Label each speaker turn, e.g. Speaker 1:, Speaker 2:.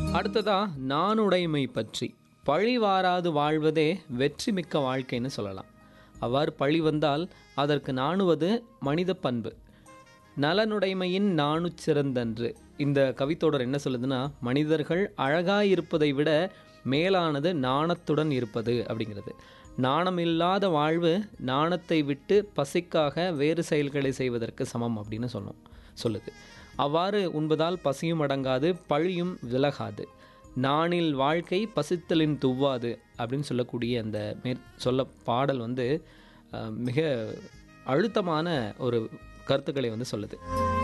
Speaker 1: அடுத்ததா நாணுடைமை பற்றி பழி வாராது வாழ்வதே வெற்றி மிக்க வாழ்க்கைன்னு சொல்லலாம் அவ்வாறு பழி வந்தால் அதற்கு நாணுவது மனித பண்பு நலனுடைமையின் நாணு சிறந்தன்று இந்த கவித்தொடர் என்ன சொல்லுதுன்னா மனிதர்கள் அழகாய் இருப்பதை விட மேலானது நாணத்துடன் இருப்பது அப்படிங்கிறது நாணம் இல்லாத வாழ்வு நாணத்தை விட்டு பசிக்காக வேறு செயல்களை செய்வதற்கு சமம் அப்படின்னு சொன்னோம் சொல்லுது அவ்வாறு உண்பதால் பசியும் அடங்காது பழியும் விலகாது நாணில் வாழ்க்கை பசித்தலின் துவ்வாது அப்படின்னு சொல்லக்கூடிய அந்த மேற் சொல்ல பாடல் வந்து அஹ், மிக அழுத்தமான ஒரு கருத்துக்களை வந்து சொல்லுது